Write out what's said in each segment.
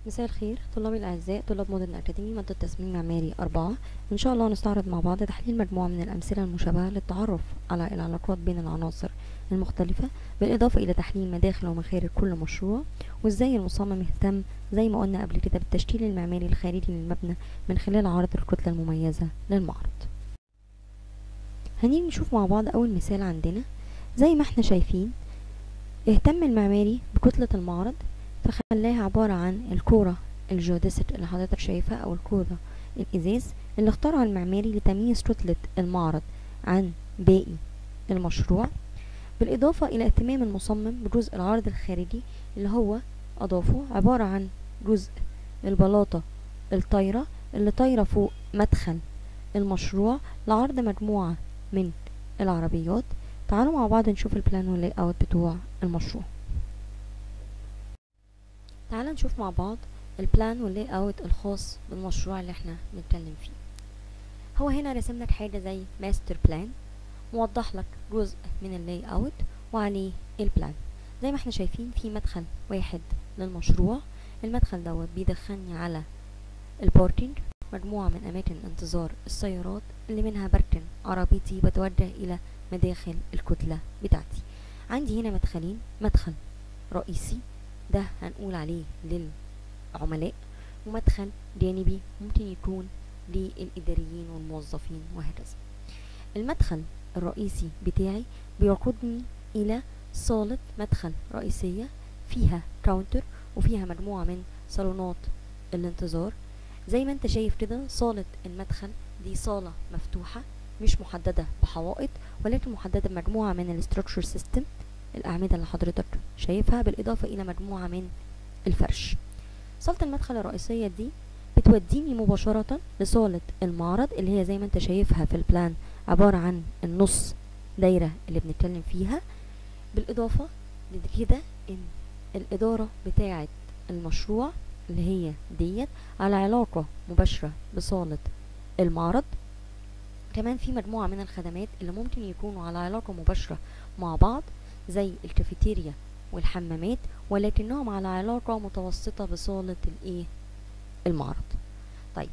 مساء الخير طلابي الأعزاء طلاب مودرن أكاديمي مادة تصميم معماري أربعة إن شاء الله نستعرض مع بعض تحليل مجموعة من الأمثلة المشابهة للتعرف على العلاقات بين العناصر المختلفة بالإضافة إلى تحليل مداخل ومخارج كل مشروع وإزاي المصمم اهتم زي ما قلنا قبل كده بالتشكيل المعماري الخارجي للمبنى من خلال عرض الكتلة المميزة للمعرض هنيجي نشوف مع بعض أول مثال عندنا زي ما احنا شايفين اهتم المعماري بكتلة المعرض فخلاها عبارة عن الكورة الجودست اللي حضرتك شايفها أو الكورة الإزاز اللي اختارها المعماري لتمييز كتلة المعرض عن باقي المشروع بالإضافة إلى اهتمام المصمم بجزء العرض الخارجي اللي هو أضافه عبارة عن جزء البلاطة الطايرة اللي طايرة فوق مدخل المشروع لعرض مجموعة من العربيات تعالوا مع بعض نشوف البلان واللاي اوت بتوع المشروع تعال نشوف مع بعض البلان واللاي اوت الخاص بالمشروع اللي احنا بنتكلم فيه هو هنا رسم لك حاجه زي ماستر بلان موضح لك جزء من اللاي اوت وعليه البلان زي ما احنا شايفين في مدخل واحد للمشروع المدخل دوت بيدخلني على الباركينج مجموعة من أماكن انتظار السيارات اللي منها بركن عربيتي بتوجه إلى مداخل الكتلة بتاعتي عندي هنا مدخلين مدخل رئيسي ده هنقول عليه للعملاء ومدخل جانبي ممكن يكون للإداريين والموظفين وهكذا المدخل الرئيسي بتاعي بيقودني إلى صالة مدخل رئيسية فيها كاونتر وفيها مجموعة من صالونات الانتظار زي ما انت شايف كده صالة المدخل دي صالة مفتوحة مش محددة بحوائط ولكن محددة بمجموعة من الستراكشر سيستم الأعمدة اللي حضرتك شايفها بالإضافة إلى مجموعة من الفرش صالة المدخل الرئيسية دي بتوديني مباشرة لصالة المعرض اللي هي زي ما انت شايفها في البلان عبارة عن النص دايرة اللي بنتكلم فيها بالإضافة لكده إن الإدارة بتاعة المشروع اللي هي ديت على علاقة مباشرة بصالة المعرض كمان في مجموعة من الخدمات اللي ممكن يكونوا على علاقة مباشرة مع بعض زي الكافيتيريا والحمامات ولكنهم على علاقة متوسطة بصالة الايه المعرض طيب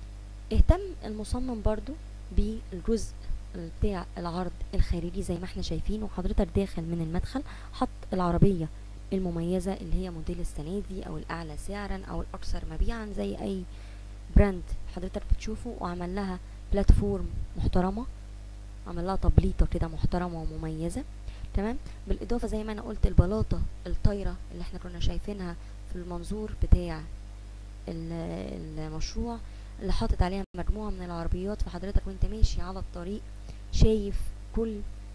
اهتم المصمم برضو بالجزء بتاع العرض الخارجي زي ما احنا شايفين وحضرتك داخل من المدخل حط العربية المميزة اللي هي موديل السنة دي أو الأعلى سعرا أو الأكثر مبيعا زي أي براند حضرتك بتشوفه وعمل لها بلاتفورم محترمة عمل لها تبليطة كده محترمة ومميزة تمام بالإضافة زي ما أنا قلت البلاطة الطايرة اللي احنا كنا شايفينها في المنظور بتاع المشروع اللي حاطط عليها مجموعة من العربيات فحضرتك وانت ماشي على الطريق شايف كل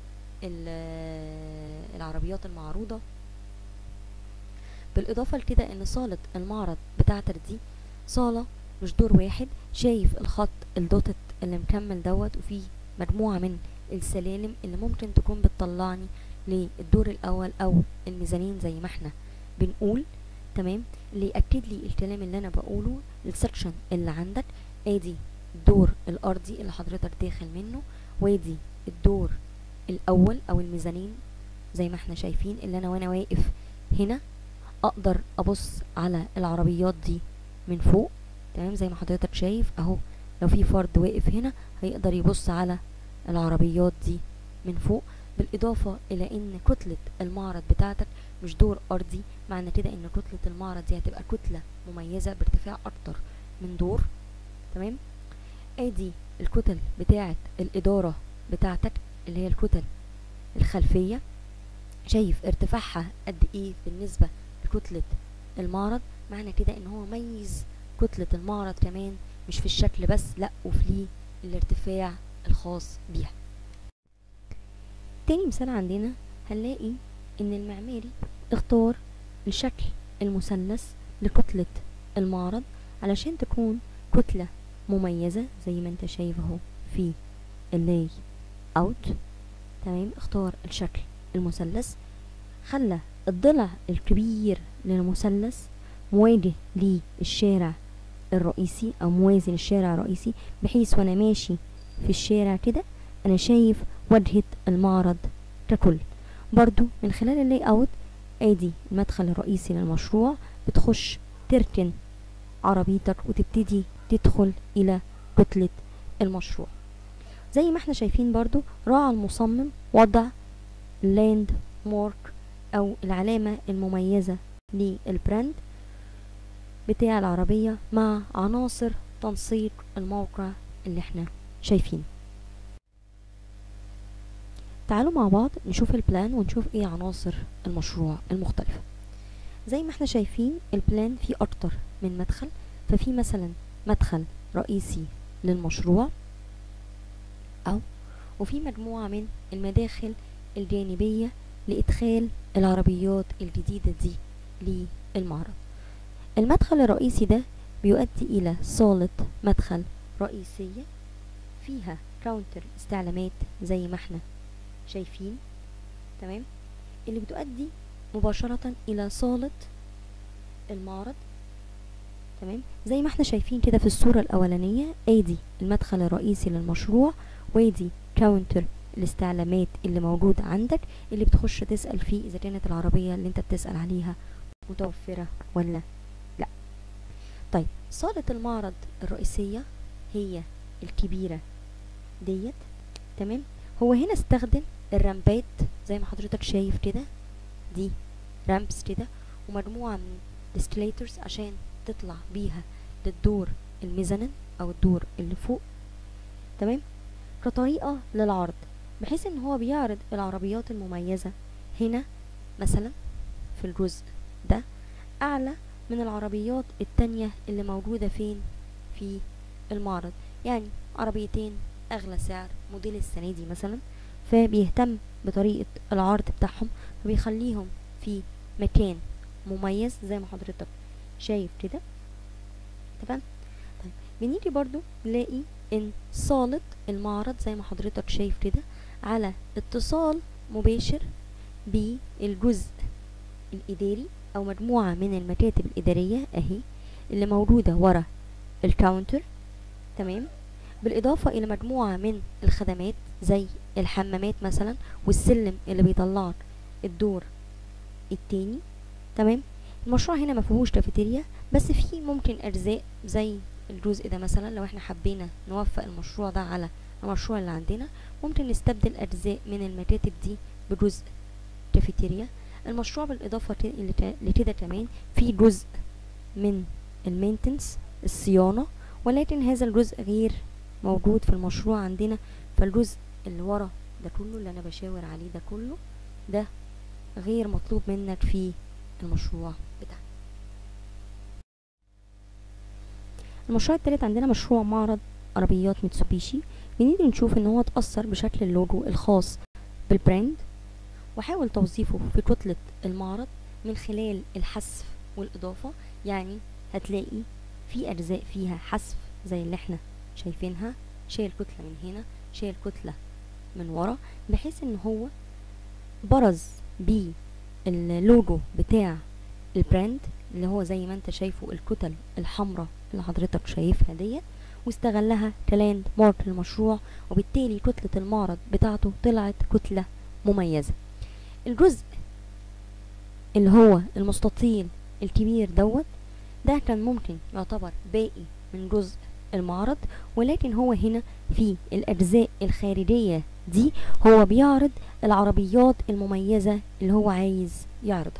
العربيات المعروضة بالإضافة لكده إن صالة المعرض بتاعتك دي صالة مش دور واحد شايف الخط الدوتت اللي مكمل دوت وفيه مجموعة من السلالم اللي ممكن تكون بتطلعني للدور الأول أو الميزانين زي ما احنا بنقول تمام اللي يأكد لي الكلام اللي أنا بقوله السكشن اللي عندك ادي الدور الأرضي اللي حضرتك داخل منه وادي الدور الأول أو الميزانين زي ما احنا شايفين اللي أنا وأنا واقف هنا اقدر ابص على العربيات دي من فوق تمام زي ما حضرتك شايف اهو لو في فرد واقف هنا هيقدر يبص على العربيات دي من فوق بالاضافة الى ان كتلة المعرض بتاعتك مش دور ارضي معنى كده ان كتلة المعرض دي هتبقى كتلة مميزة بارتفاع اكتر من دور تمام ادي الكتل بتاعت الادارة بتاعتك اللي هي الكتل الخلفية شايف ارتفاعها قد ايه بالنسبة لكتلة المعرض معنى كده ان هو ميز كتلة المعرض كمان مش في الشكل بس لا وفي الارتفاع الخاص بيها تاني مثال عندنا هنلاقي ان المعماري اختار الشكل المثلث لكتلة المعرض علشان تكون كتلة مميزة زي ما انت شايف اهو في اللاي اوت تمام اختار الشكل المثلث خلى الضلع الكبير للمثلث مواجه للشارع الرئيسي او موازي للشارع الرئيسي بحيث وانا ماشي في الشارع كده انا شايف واجهة المعرض ككل برضو من خلال اللاي اوت ادي المدخل الرئيسي للمشروع بتخش تركن عربيتك وتبتدي تدخل إلى كتلة المشروع زي ما احنا شايفين برضو راعى المصمم وضع لاند مارك أو العلامة المميزة للبراند بتاع العربية مع عناصر تنسيق الموقع اللي احنا شايفينه تعالوا مع بعض نشوف البلان ونشوف ايه عناصر المشروع المختلفة زي ما احنا شايفين البلان فيه اكتر من مدخل ففي مثلا مدخل رئيسي للمشروع او وفي مجموعة من المداخل الجانبية لإدخال العربيات الجديدة دي للمعرض المدخل الرئيسي ده بيؤدي إلى صالة مدخل رئيسية فيها كاونتر استعلامات زي ما احنا شايفين تمام اللي بتؤدي مباشرة إلى صالة المعرض تمام زي ما احنا شايفين كده في الصورة الأولانية ادي المدخل الرئيسي للمشروع وادي كاونتر الاستعلامات اللي موجود عندك اللي بتخش تسأل فيه إذا كانت العربية اللي انت بتسأل عليها متوفرة ولا لا طيب صالة المعرض الرئيسية هي الكبيرة ديت تمام هو هنا استخدم الرامبات زي ما حضرتك شايف كده دي رامبس كده ومجموعة من الاسكليترز عشان تطلع بيها للدور الميزانين او الدور اللي فوق تمام كطريقة للعرض بحيث ان هو بيعرض العربيات المميزة هنا مثلا في الجزء ده اعلى من العربيات التانية اللي موجودة فين في المعرض يعني عربيتين اغلى سعر موديل السنة دي مثلا فبيهتم بطريقة العرض بتاعهم فبيخليهم في مكان مميز زي ما حضرتك شايف كده تمام طيب بنيجي برضو نلاقي ان صالة المعرض زي ما حضرتك شايف كده على اتصال مباشر بالجزء الإداري أو مجموعة من المكاتب الإدارية أهي اللي موجودة ورا الكاونتر تمام بالإضافة إلى مجموعة من الخدمات زي الحمامات مثلا والسلم اللي بيطلعك الدور التاني تمام المشروع هنا ما فيهوش كافيتيريا بس في ممكن أجزاء زي الجزء ده مثلا لو احنا حبينا نوفق المشروع ده على المشروع اللي عندنا ممكن نستبدل أجزاء من المكاتب دي بجزء كافيتيريا المشروع بالإضافة لكده كمان في جزء من المينتنس الصيانة ولكن هذا الجزء غير موجود في المشروع عندنا فالجزء اللي ورا ده كله اللي أنا بشاور عليه ده كله ده غير مطلوب منك في المشروع بتاعنا المشروع التالت عندنا مشروع معرض عربيات ميتسوبيشي بنيجي نشوف ان هو اتأثر بشكل اللوجو الخاص بالبراند وحاول توظيفه في كتلة المعرض من خلال الحذف والإضافة يعني هتلاقي في أجزاء فيها حذف زي اللي احنا شايفينها شايل كتلة من هنا شايل كتلة من ورا بحيث ان هو برز باللوجو بتاع البراند اللي هو زي ما انت شايفه الكتل الحمراء اللي حضرتك شايفها ديت واستغلها كلاند مارك للمشروع وبالتالي كتلة المعرض بتاعته طلعت كتلة مميزة الجزء اللي هو المستطيل الكبير دوت ده كان ممكن يعتبر باقي من جزء المعرض ولكن هو هنا في الأجزاء الخارجية دي هو بيعرض العربيات المميزة اللي هو عايز يعرضها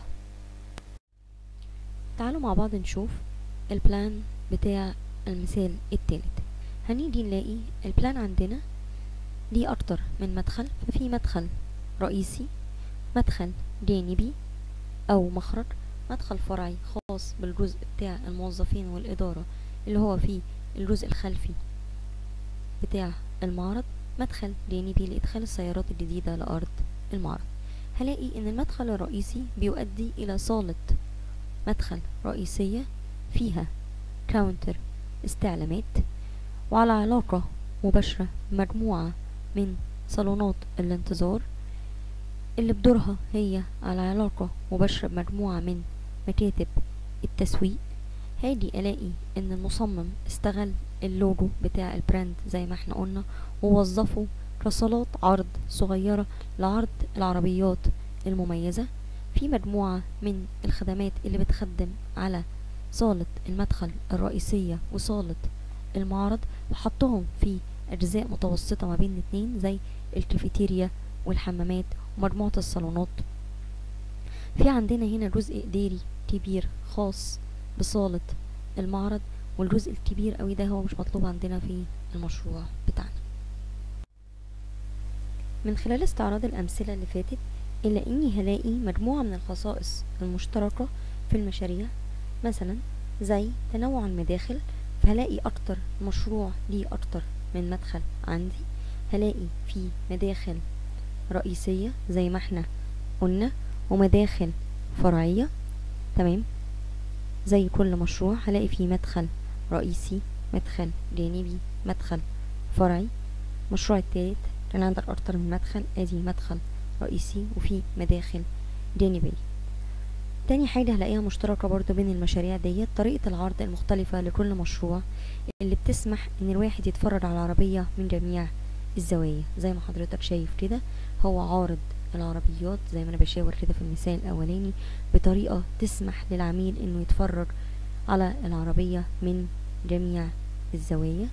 تعالوا مع بعض نشوف البلان بتاع المثال التالت هنيجي نلاقي البلان عندنا ليه أكتر من مدخل ففي مدخل رئيسي مدخل جانبي أو مخرج مدخل فرعي خاص بالجزء بتاع الموظفين والإدارة اللي هو فيه الجزء الخلفي بتاع المعرض مدخل جانبي لإدخال السيارات الجديدة لأرض المعرض هلاقي إن المدخل الرئيسي بيؤدي إلى صالة مدخل رئيسية فيها كاونتر استعلامات وعلى علاقة مباشرة مجموعة من صالونات الانتظار اللي بدورها هي على علاقة مباشرة بمجموعة من مكاتب التسويق هاجي الاقي ان المصمم استغل اللوجو بتاع البراند زي ما احنا قلنا ووظفه كصالات عرض صغيرة لعرض العربيات المميزة في مجموعة من الخدمات اللي بتخدم على صالة المدخل الرئيسية وصالة المعرض وحطهم في أجزاء متوسطة ما بين الاتنين زي الكافيتيريا والحمامات ومجموعة الصالونات في عندنا هنا جزء إداري كبير خاص بصالة المعرض والجزء الكبير قوي ده هو مش مطلوب عندنا في المشروع بتاعنا من خلال استعراض الأمثلة اللي فاتت إلا إني هلاقي مجموعة من الخصائص المشتركة في المشاريع مثلا زي تنوع المداخل فهلاقي أكتر مشروع ليه أكتر من مدخل عندي هلاقي في مداخل رئيسية زي ما احنا قلنا ومداخل فرعية تمام زي كل مشروع هلاقي فيه مدخل رئيسي مدخل جانبي مدخل فرعي المشروع التالت كان عندك أكتر من مدخل ادي مدخل رئيسي وفي مداخل جانبية تاني حاجة هلاقيها مشتركة برضو بين المشاريع ديت طريقة العرض المختلفة لكل مشروع اللي بتسمح ان الواحد يتفرج على العربية من جميع الزوايا زي ما حضرتك شايف كده هو عارض العربيات زي ما انا بشاور كده في المثال الاولاني بطريقة تسمح للعميل انه يتفرج على العربية من جميع الزوايا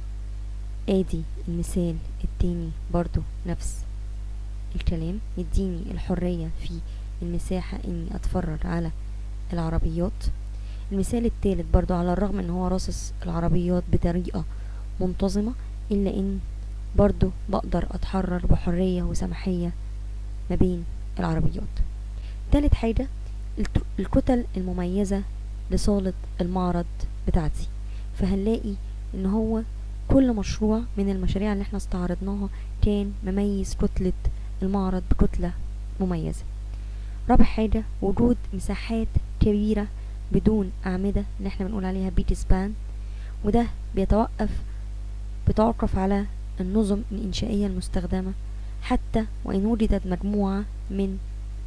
ادي المثال التاني برضو نفس الكلام يديني الحرية في المساحة اني اتفرج على العربيات المثال التالت برضو على الرغم ان هو راصص العربيات بطريقة منتظمة الا ان برضو بقدر اتحرر بحرية وسماحية ما بين العربيات تالت حاجة الكتل المميزة لصالة المعرض بتاعتي فهنلاقي ان هو كل مشروع من المشاريع اللي احنا استعرضناها كان مميز كتلة المعرض بكتلة مميزة رابع حاجة وجود مساحات كبيرة بدون أعمدة اللي احنا بنقول عليها بيت سبان وده بيتوقف بتوقف على النظم الإنشائية المستخدمة حتى وإن وجدت مجموعة من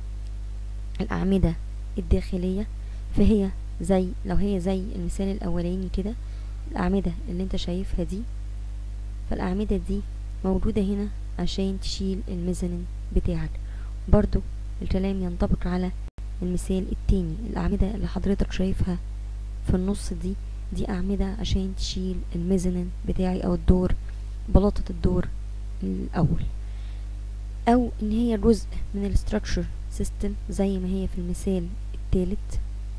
الأعمدة الداخلية فهي زي لو هي زي المثال الأولاني كده الأعمدة اللي انت شايفها دي فالأعمدة دي موجودة هنا عشان تشيل الميزانين بتاعك برضو الكلام ينطبق على المثال التاني الأعمدة اللي حضرتك شايفها في النص دي دي أعمدة عشان تشيل الميزانين بتاعي أو الدور بلاطة الدور الأول أو إن هي جزء من الستراكشر سيستم زي ما هي في المثال التالت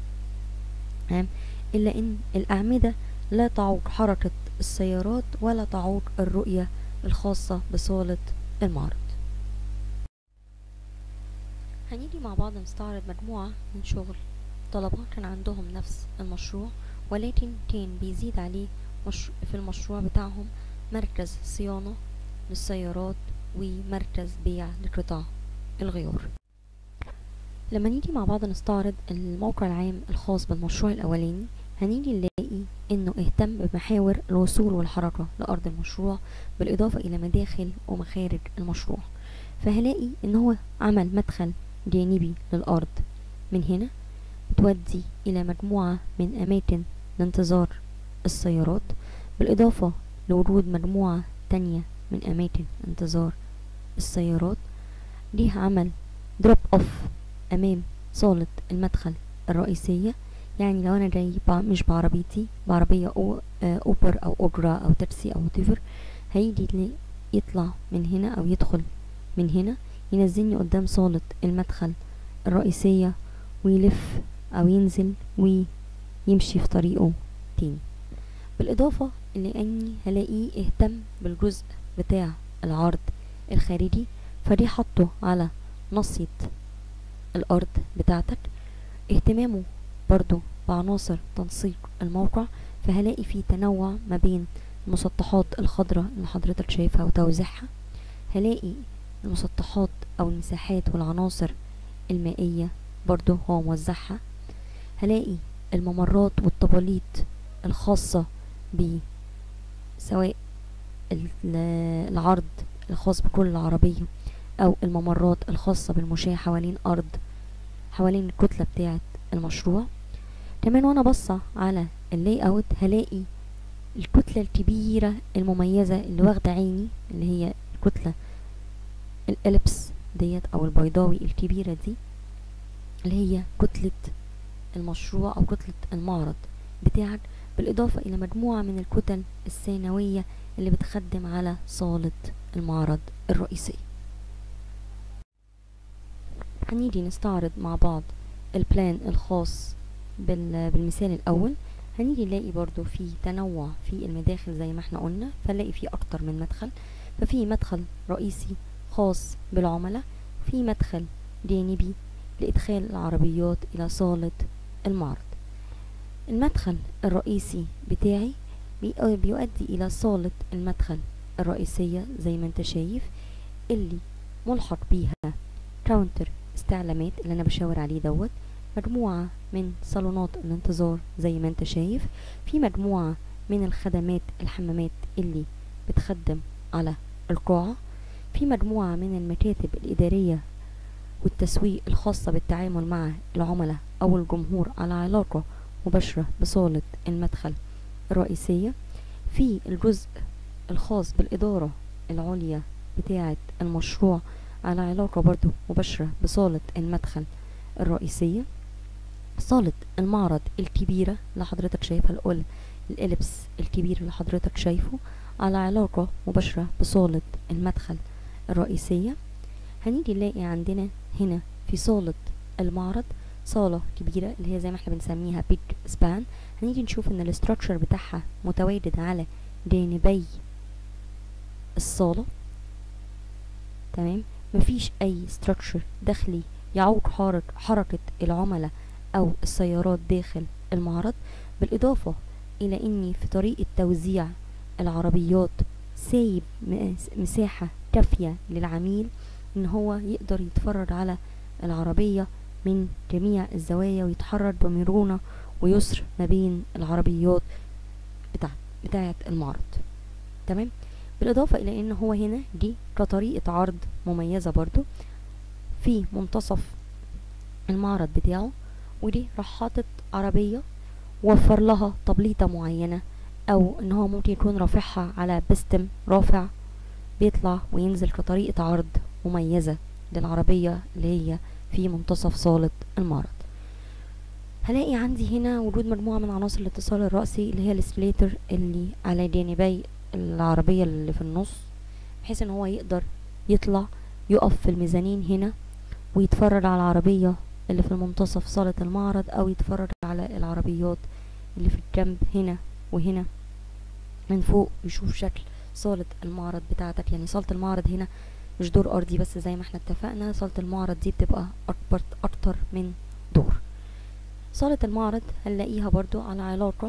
تمام إلا إن الأعمدة لا تعوق حركة السيارات ولا تعوق الرؤية الخاصة بصالة المعرض هنيجي مع بعض نستعرض مجموعة من شغل طلبة كان عندهم نفس المشروع ولكن كان بيزيد عليه مش في المشروع بتاعهم مركز صيانة للسيارات ومركز بيع لقطع الغيار لما نيجي مع بعض نستعرض الموقع العام الخاص بالمشروع الأولاني هنيجي نلاقي انه اهتم بمحاور الوصول والحركة لأرض المشروع بالإضافة إلى مداخل ومخارج المشروع فهلاقي ان هو عمل مدخل جانبي للأرض من هنا بتودي إلى مجموعة من أماكن لانتظار السيارات بالإضافة لوجود مجموعة تانية من أماكن انتظار السيارات ليه عمل دروب اوف أمام صالة المدخل الرئيسية يعني لو أنا جاي مش بعربيتي بعربية أو أوبر أو أوجرا أو تاكسي أو واتيفر هيجي يطلع من هنا أو يدخل من هنا ينزلني قدام صالة المدخل الرئيسية ويلف أو ينزل ويمشي في طريقه تاني بالإضافة لأني هلاقيه اهتم بالجزء بتاع العرض الخارجي فدي حطه على نصية الأرض بتاعتك اهتمامه برضو بعناصر تنسيق الموقع فهلاقي فيه تنوع ما بين المسطحات الخضراء اللي حضرتك شايفها وتوزيعها هلاقي المسطحات أو المساحات والعناصر المائية برضو هو موزعها هلاقي الممرات والطباليط الخاصة ب سواء العرض الخاص بكل عربية أو الممرات الخاصة بالمشاة حوالين أرض حوالين الكتلة بتاعة المشروع كمان وانا بصة على اللاي اوت هلاقي الكتلة الكبيرة المميزة اللي واخدة عيني اللي هي الكتلة الالبس ديت او البيضاوي الكبيرة دي اللي هي كتلة المشروع أو كتلة المعرض بتاعك بالإضافة إلى مجموعة من الكتل الثانوية اللي بتخدم على صالة المعرض الرئيسية هنيجي نستعرض مع بعض البلان الخاص بالمثال الأول هنيجي نلاقي برضو في تنوع في المداخل زي ما احنا قلنا فنلاقي في أكتر من مدخل ففي مدخل رئيسي خاص بالعملاء في مدخل جانبي لإدخال العربيات إلى صالة المعرض المدخل الرئيسي بتاعي بيؤدي إلى صالة المدخل الرئيسية زي ما انت شايف اللي ملحق بيها كاونتر استعلامات اللي انا بشاور عليه دوت مجموعة من صالونات الانتظار زي ما انت شايف في مجموعة من الخدمات الحمامات اللي بتخدم على القاعة في مجموعة من المكاتب الإدارية والتسويق الخاصة بالتعامل مع العملاء أو الجمهور على علاقة مباشرة بصالة المدخل الرئيسية في الجزء الخاص بالإدارة العليا بتاعة المشروع على علاقة برضو مباشرة بصالة المدخل الرئيسية صالة المعرض الكبيرة اللي حضرتك شايفها القل الإلبس الكبير اللي حضرتك شايفه على علاقة مباشرة بصالة المدخل الرئيسية هنيجي نلاقي عندنا هنا في صالة المعرض صالة كبيرة اللي هي زي ما احنا بنسميها بيج سبان هنيجي نشوف ان الاستراكشر بتاعها متواجد على جانبي الصالة تمام مفيش اي ستراكشر داخلي يعوق حرك حركة العملاء او السيارات داخل المعرض بالاضافة الى اني في طريقة توزيع العربيات سايب مساحة كافية للعميل ان هو يقدر يتفرج على العربية من جميع الزوايا ويتحرك بمرونة ويسر ما بين العربيات بتاعت بتاعت المعرض تمام بالإضافة إلى إن هو هنا دي كطريقة عرض مميزة برضو في منتصف المعرض بتاعه ودي راح حاطط عربية وفر لها تبليطة معينة أو إن هو ممكن يكون رافعها على بستم رافع بيطلع وينزل كطريقة عرض مميزة للعربية اللي هي في منتصف صالة المعرض هلاقي عندي هنا وجود مجموعة من عناصر الاتصال الرأسي اللي هي السبليتر اللي على جانبي العربية اللي في النص بحيث ان هو يقدر يطلع يقف في الميزانين هنا ويتفرج على العربية اللي في المنتصف صالة المعرض او يتفرج على العربيات اللي في الجنب هنا وهنا من فوق يشوف شكل صالة المعرض بتاعتك يعني صالة المعرض هنا مش دور ارضي بس زي ما احنا اتفقنا صالة المعرض دي بتبقى اكبر اكتر من دور صالة المعرض هنلاقيها برضو على علاقة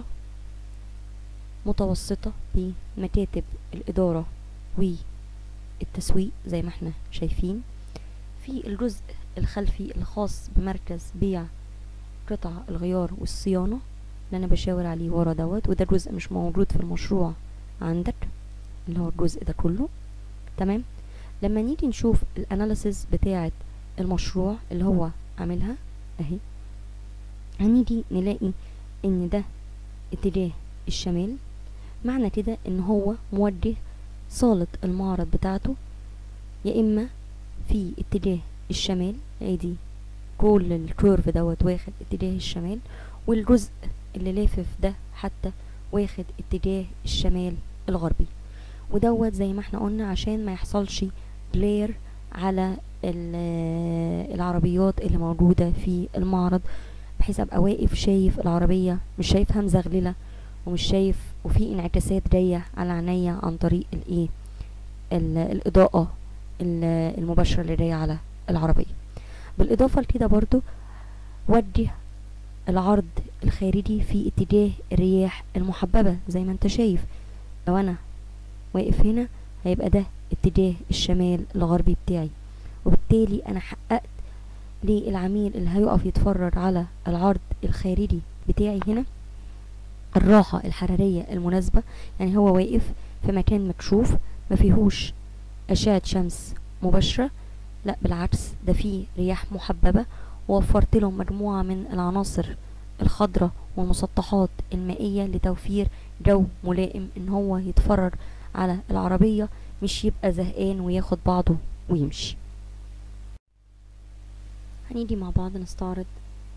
متوسطة بمكاتب الإدارة والتسويق زي ما احنا شايفين في الجزء الخلفي الخاص بمركز بيع قطع الغيار والصيانة اللي أنا بشاور عليه ورا دوت وده جزء مش موجود في المشروع عندك اللي هو الجزء ده كله تمام لما نيجي نشوف الاناليسيز بتاعة المشروع اللي هو عاملها اهي هنيجي نلاقي ان ده اتجاه الشمال معنى كده ان هو موجه صالة المعرض بتاعته يا اما في اتجاه الشمال ادي كل الكيرف دوت واخد اتجاه الشمال والجزء اللي لافف ده حتى واخد اتجاه الشمال الغربي ودوت زي ما احنا قلنا عشان ما يحصلش بلاير على العربيات اللي موجودة في المعرض بحيث ابقى واقف شايف العربية مش شايفها مزغللة ومش شايف وفي انعكاسات جاية على عينيا عن طريق الايه الاضاءة المباشرة اللي جاية على العربية بالاضافة لكده برضو وجه العرض الخارجي في اتجاه الرياح المحببة زي ما انت شايف لو انا واقف هنا هيبقى ده اتجاه الشمال الغربي بتاعي وبالتالي انا حققت للعميل اللي هيقف يتفرج على العرض الخارجي بتاعي هنا الراحة الحرارية المناسبة يعني هو واقف في مكان مكشوف ما فيهوش أشعة شمس مباشرة لا بالعكس ده فيه رياح محببة ووفرت لهم مجموعة من العناصر الخضراء والمسطحات المائية لتوفير جو ملائم ان هو يتفرج على العربية مش يبقى زهقان وياخد بعضه ويمشي هنيجي مع بعض نستعرض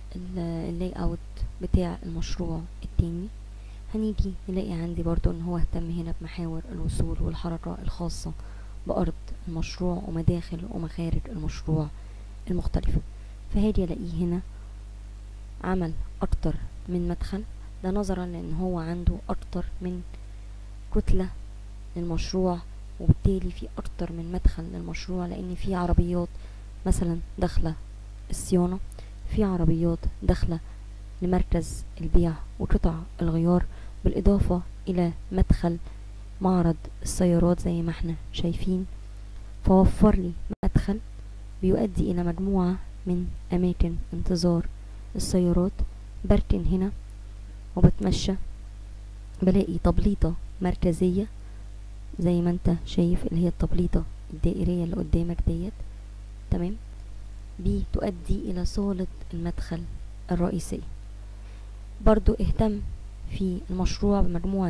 اللاي اوت بتاع المشروع التاني هنيجي نلاقي عندي برضو ان هو اهتم هنا بمحاور الوصول والحركة الخاصة بأرض المشروع ومداخل ومخارج المشروع المختلفة فهاجي الاقيه هنا عمل اكتر من مدخل ده نظرا لان هو عنده اكتر من كتلة للمشروع وبالتالي في اكتر من مدخل للمشروع لان في عربيات مثلا داخلة الصيانة في عربيات داخلة لمركز البيع وقطع الغيار بالإضافة إلى مدخل معرض السيارات زي ما احنا شايفين فوفر لي مدخل بيؤدي إلى مجموعة من أماكن انتظار السيارات بركن هنا وبتمشى بلاقي تبليطة مركزية زي ما انت شايف اللي هي التبليطة الدائرية اللي قدامك ديت تمام بتؤدي إلى صالة المدخل الرئيسية برضو اهتم في المشروع بمجموعة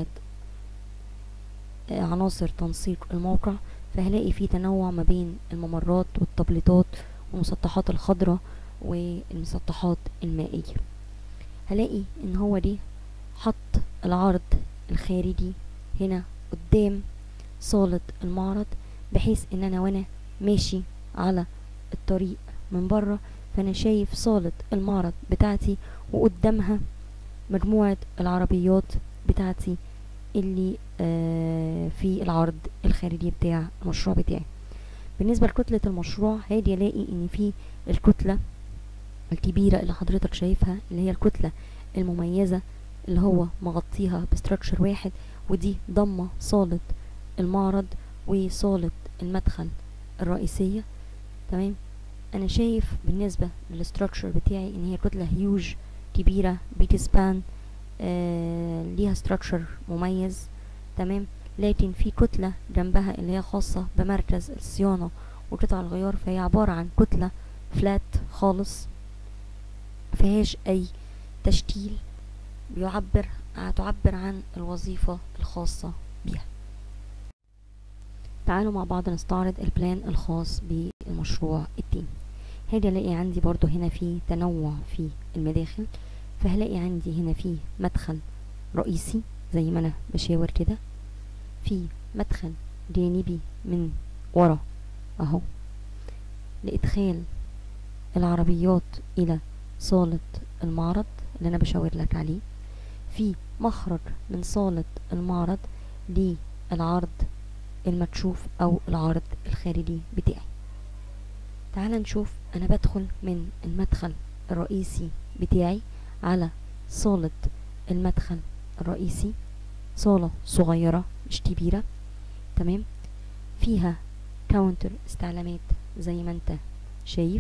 عناصر تنسيق الموقع فهلاقي فيه تنوع ما بين الممرات والتبليطات والمسطحات الخضراء والمسطحات المائية هلاقي ان هو دي حط العرض الخارجي هنا قدام صالة المعرض بحيث ان انا وانا ماشي على الطريق من بره فانا شايف صالة المعرض بتاعتي وقدامها مجموعة العربيات بتاعتي اللي آه في العرض الخارجي بتاع المشروع بتاعي بالنسبة لكتلة المشروع هادي الاقي ان في الكتلة الكبيرة اللي حضرتك شايفها اللي هي الكتلة المميزة اللي هو مغطيها بستراكشر واحد ودي ضمة صالة المعرض وصالة المدخل الرئيسية تمام انا شايف بالنسبة للستراكشر بتاعي ان هي كتلة هيوج كبيرة بتسبان آه ليها ستراكشر مميز تمام لكن في كتلة جنبها اللي هي خاصة بمركز الصيانة وقطع الغيار فهي عبارة عن كتلة فلات خالص مفيهاش اي تشكيل بيعبر تعبر عن الوظيفة الخاصة بيها تعالوا مع بعض نستعرض البلان الخاص بالمشروع التاني هاجي الاقي عندي برضو هنا في تنوع في المداخل فهلاقي عندي هنا في مدخل رئيسي زي ما انا بشاور كده في مدخل جانبي من ورا اهو لادخال العربيات الى صالة المعرض اللي انا بشاور لك عليه في مخرج من صالة المعرض للعرض المكشوف او العرض الخارجي بتاعي تعال نشوف انا بدخل من المدخل الرئيسي بتاعي على صالة المدخل الرئيسي صالة صغيرة مش كبيرة تمام فيها كاونتر استعلامات زي ما انت شايف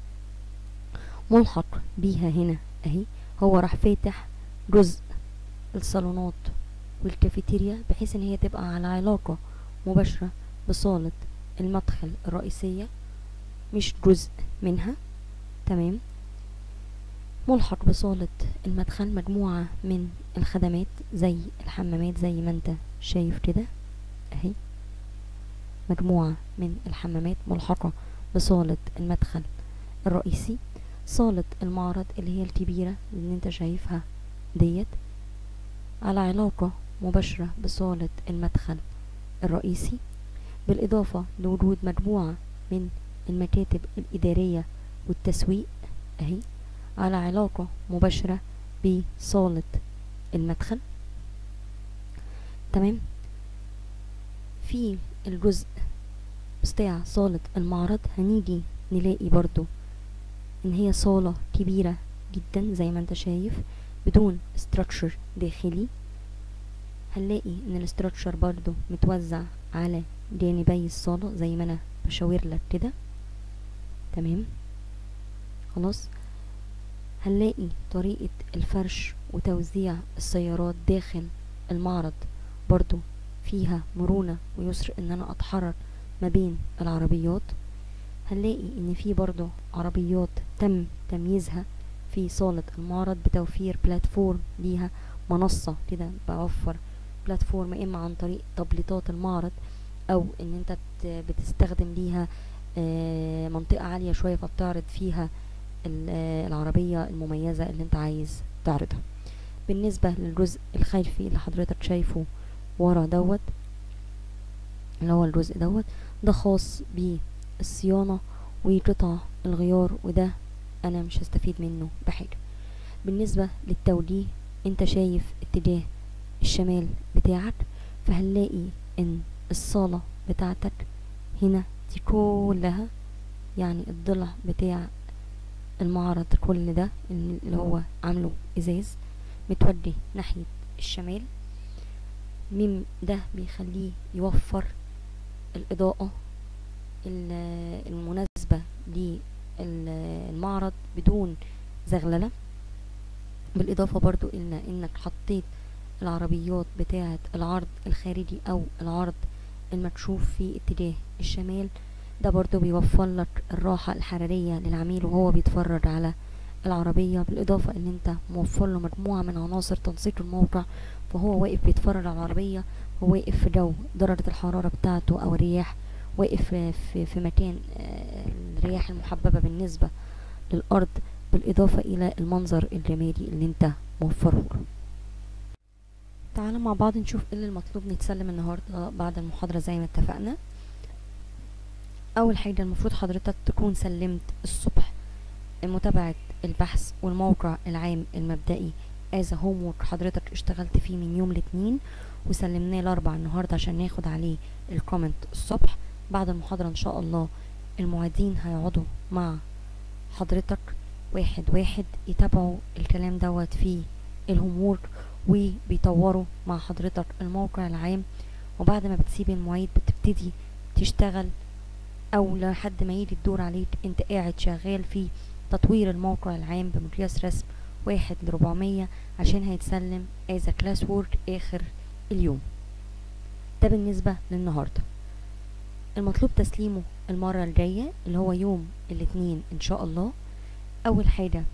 ملحق بيها هنا اهي هو راح فاتح جزء الصالونات والكافيتيريا بحيث ان هي تبقى على علاقة مباشرة بصالة المدخل الرئيسية مش جزء منها تمام ملحق بصالة المدخل مجموعة من الخدمات زي الحمامات زي ما انت شايف كده اهي مجموعة من الحمامات ملحقة بصالة المدخل الرئيسي صالة المعرض اللي هي الكبيرة اللي انت شايفها ديت على علاقة مباشرة بصالة المدخل الرئيسي بالإضافة لوجود مجموعة من المكاتب الإدارية والتسويق أهي على علاقة مباشرة بصالة المدخل تمام في الجزء بتاع صالة المعرض هنيجي نلاقي برضو ان هي صالة كبيرة جدا زي ما انت شايف بدون استراكشر داخلي هنلاقي ان الاستراكشر برضو متوزع على جانبي الصالة زي ما انا بشاور لك كده تمام خلاص هنلاقي طريقة الفرش وتوزيع السيارات داخل المعرض برضو فيها مرونة ويسر ان انا اتحرك ما بين العربيات هنلاقي ان في برضو عربيات تم تمييزها في صالة المعرض بتوفير بلاتفورم ليها منصة كده بوفر بلاتفورم اما عن طريق تبليطات المعرض او ان انت بتستخدم ليها منطقة عالية شوية فبتعرض فيها العربية المميزة اللي انت عايز تعرضها بالنسبة للجزء الخلفي اللي حضرتك شايفه ورا دوت اللي هو الجزء دوت ده خاص بالصيانة وقطع الغيار وده انا مش هستفيد منه بحاجة بالنسبة للتوجيه انت شايف اتجاه الشمال بتاعك فهنلاقي ان الصالة بتاعتك هنا دي كلها يعني الضلع بتاع المعرض كل ده اللي هو عامله ازاز متوجه ناحية الشمال ميم ده بيخليه يوفر الإضاءة المناسبة للمعرض بدون زغللة بالإضافة برضو إن إنك حطيت العربيات بتاعة العرض الخارجي أو العرض المكشوف في اتجاه الشمال ده برضو بيوفر لك الراحة الحرارية للعميل وهو بيتفرج على العربية بالإضافة إن أنت موفر له مجموعة من عناصر تنسيق الموقع فهو واقف بيتفرج على العربية هو واقف في جو درجة الحرارة بتاعته أو الرياح واقف في, في مكان الرياح المحببة بالنسبة للأرض بالإضافة إلى المنظر الجمالي اللي أنت موفره له تعالى مع بعض نشوف ايه اللي المطلوب نتسلم النهاردة بعد المحاضرة زي ما اتفقنا أول حاجة المفروض حضرتك تكون سلمت الصبح متابعة البحث والموقع العام المبدئي as a homework حضرتك اشتغلت فيه من يوم الاثنين وسلمناه الاربع النهاردة عشان ناخد عليه الكومنت الصبح بعد المحاضرة ان شاء الله المعيدين هيقعدوا مع حضرتك واحد واحد يتابعوا الكلام دوت في الهومورك وبيطوروا مع حضرتك الموقع العام وبعد ما بتسيب المعيد بتبتدي تشتغل او لحد ما يجي الدور عليك انت قاعد شغال في تطوير الموقع العام بمقياس رسم واحد لربعمية عشان هيتسلم as a class work اخر اليوم ده بالنسبة للنهاردة المطلوب تسليمه المرة الجاية اللي هو يوم الاثنين ان شاء الله اول حاجة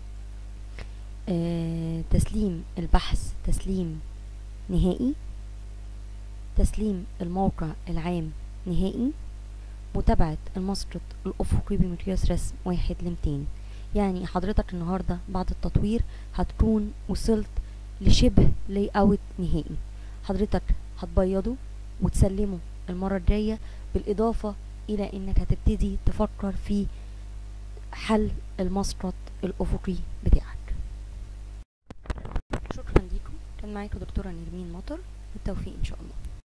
آه تسليم البحث تسليم نهائي تسليم الموقع العام نهائي متابعة المسقط الأفقي بمقياس رسم واحد لمتين يعني حضرتك النهاردة بعد التطوير هتكون وصلت لشبه لاي اوت نهائي حضرتك هتبيضه وتسلمه المرة الجاية بالإضافة إلى إنك هتبتدي تفكر في حل المسقط الأفقي بتاعك شكرا ليكم كان معاكم دكتورة نرمين مطر بالتوفيق إن شاء الله